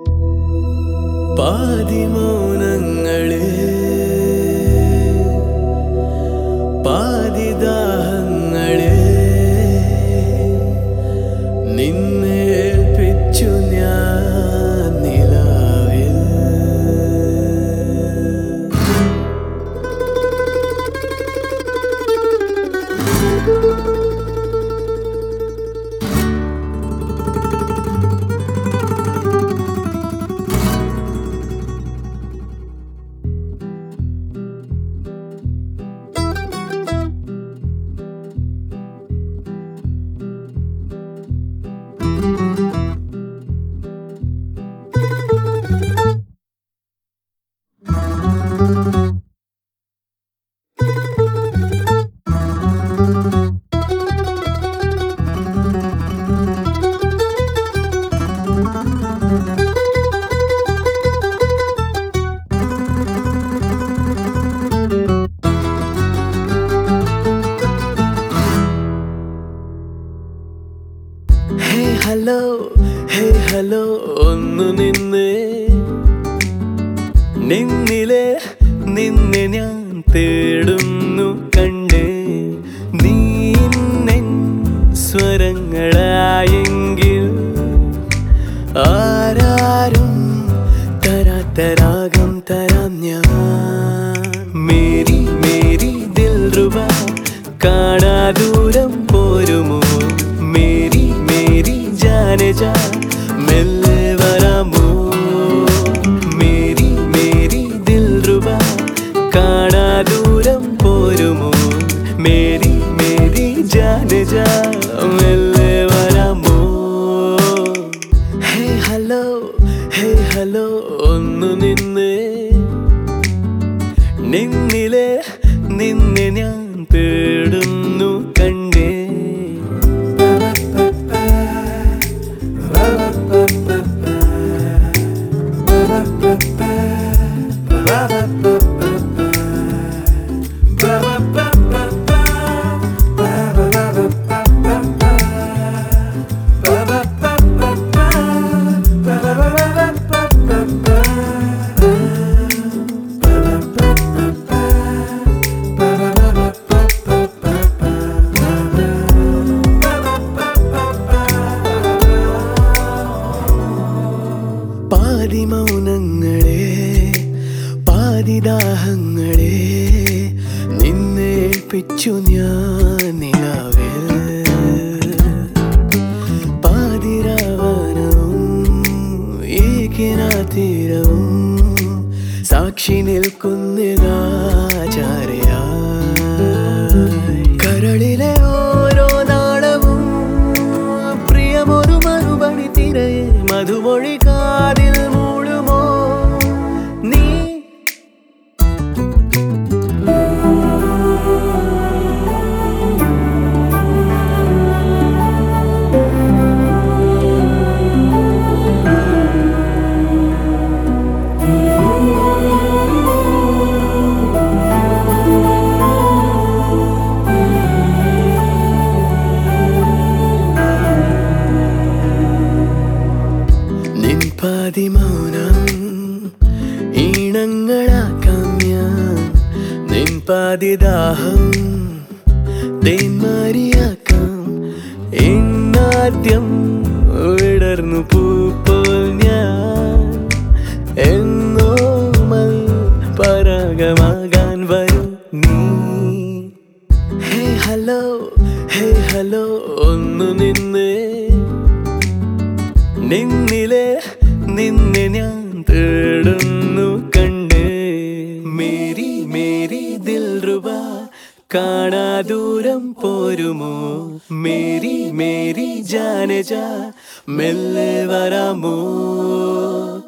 പാതിമൗനങ്ങളെ പാതിദാഹങ്ങളെ നിന്നെ ഏൽപ്പിച്ചു ഞാൻ നിലാവിൽ ഹേ ഹലോ ഹേ ഹലോ ഒന്ന് നിന്ന് നിന്നിലെ നിന്നെ ഞാൻ തേടുന്നു കണ്ട് നീ നിൻ സ്വരങ്ങളായെങ്കിൽ ആരാരും തരാത്തരാഗം തരാം ഞാൻ മേരി മേരി ദിൽ റുബ കാണാ ദൂരം പോരുമോ മേരി മേരി ജാനെ ജാ മെല്ലെ വരാമോ മേരി മേരി ദിൽ റുബ കാണാ ദൂരം പോരുമോ മേരി മേരി ജാനെ ജാ മെല്ലെ വരാമോ ഹേ ഹലോ ഹേ ഹലോ ഒന്ന് നിന്ന് നിന്നിലെ നിന്നെ ഞാൻ തേടുന്നു കണ്ടേ പാതി മൗനങ്ങളെ പാതിദാഹങ്ങളെ നിന്നെ ഏൽപ്പിച്ചു ഞാൻ നിലാവിൽ പാതിരാവനവും ഏകിനാതീരവും സാക്ഷി നിൽക്കുന്നതാചാര്യ കരളിലെ ഓരോ നാളവും പ്രിയമൊരു മറുപടി തിരയെ മധുമൊഴി കാതിൽ മൂടുമോ നീ നിൻ പാതി മൗനം ഈണങ്ങളാക്കാം ഞാൻ നിൻ പാതി ദാഹം തേന്മാരിയാക്കാം എന്നാദ്യം വിടർന്നു പൂപ്പോൾ ഞാൻ എന്നോമൽ പരാഗമാകാൻ വരും നീ ഹേ ഹലോ ഹേ ഹലോ ഒന്ന് നിന്ന് നിന്നിലെ നിന്നെ ഞാൻ തേടുന്നു കണ്ട് മേരി മേരി ദിൽ റുബ കാണാ ദൂരം പോരുമോ മേരി മേരി ജാനെ ജാ മെല്ലെ വരാമോ